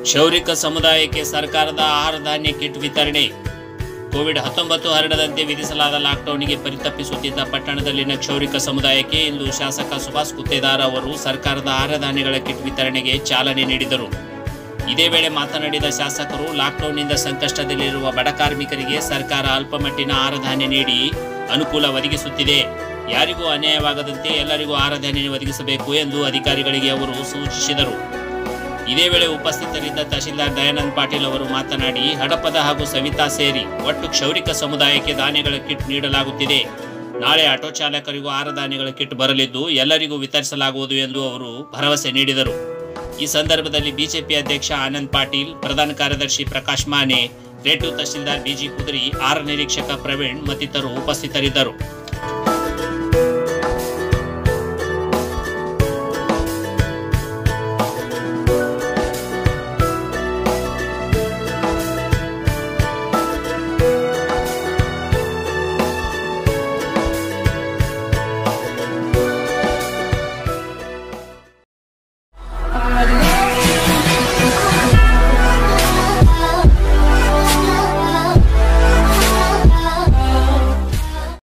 ಕ್ಷೌರಿಕ ಸಮುದಾಯಕ್ಕೆ ಸರ್ಕಾರದ ಆಹಾರ ಧಾನ್ಯ ಕಿಟ್ ವಿತರಣೆ ಕೋವಿಡ್ ಹತ್ತೊಂಬತ್ತು ಹರಡದಂತೆ ವಿಧಿಸಲಾದ ಲಾಕ್ಡೌನ್ಗೆ ಪರಿತಪ್ಪಿಸುತ್ತಿದ್ದ ಪಟ್ಟಣದಲ್ಲಿನ ಕ್ಷೌರಿಕ ಸಮುದಾಯಕ್ಕೆ ಇಂದು ಶಾಸಕ ಸುಭಾಷ್ ಗುತ್ತೇದಾರ್ ಅವರು ಸರ್ಕಾರದ ಆಹಾರ ಧಾನ್ಯಗಳ ಕಿಟ್ ವಿತರಣೆಗೆ ಚಾಲನೆ ನೀಡಿದರು ಇದೇ ವೇಳೆ ಮಾತನಾಡಿದ ಶಾಸಕರು ಲಾಕ್ಡೌನ್ನಿಂದ ಸಂಕಷ್ಟದಲ್ಲಿರುವ ಬಡ ಕಾರ್ಮಿಕರಿಗೆ ಸರ್ಕಾರ ಅಲ್ಪಮಟ್ಟಿನ ಆಹಾರ ಧಾನ್ಯ ನೀಡಿ ಅನುಕೂಲ ಒದಗಿಸುತ್ತಿದೆ ಯಾರಿಗೂ ಅನ್ಯಾಯವಾಗದಂತೆ ಎಲ್ಲರಿಗೂ ಆಹಾರ ಧಾನ್ಯ ಒದಗಿಸಬೇಕು ಎಂದು ಅಧಿಕಾರಿಗಳಿಗೆ ಅವರು ಸೂಚಿಸಿದರು ಇದೇ ವೇಳೆ ಉಪಸ್ಥಿತರಿದ್ದ ತಹಶೀಲ್ದಾರ್ ದಯಾನಂದ್ ಪಾಟೀಲ್ ಅವರು ಮಾತನಾಡಿ ಹಡಪದ ಹಾಗೂ ಸವಿತಾ ಸೇರಿ ಒಟ್ಟು ಕ್ಷೌರಿಕ ಸಮುದಾಯಕ್ಕೆ ಧಾನ್ಯಗಳ ಕಿಟ್ ನೀಡಲಾಗುತ್ತಿದೆ ನಾಳೆ ಆಟೋ ಚಾಲಕರಿಗೂ ಆಹಾರ ಧಾನ್ಯಗಳ ಕಿಟ್ ಬರಲಿದ್ದು ಎಲ್ಲರಿಗೂ ವಿತರಿಸಲಾಗುವುದು ಎಂದು ಅವರು ಭರವಸೆ ನೀಡಿದರು ಈ ಸಂದರ್ಭದಲ್ಲಿ ಬಿಜೆಪಿ ಅಧ್ಯಕ್ಷ ಆನಂದ್ ಪಾಟೀಲ್ ಪ್ರಧಾನ ಕಾರ್ಯದರ್ಶಿ ಪ್ರಕಾಶ್ ಮಾನೆ ರೇಟು ತಹಶೀಲ್ದಾರ್ ಬಿಜಿ ಕುದುರಿ ಆಹಾರ ನಿರೀಕ್ಷಕ ಪ್ರವೀಣ್ ಮತ್ತಿತರರು ಉಪಸ್ಥಿತರಿದ್ದರು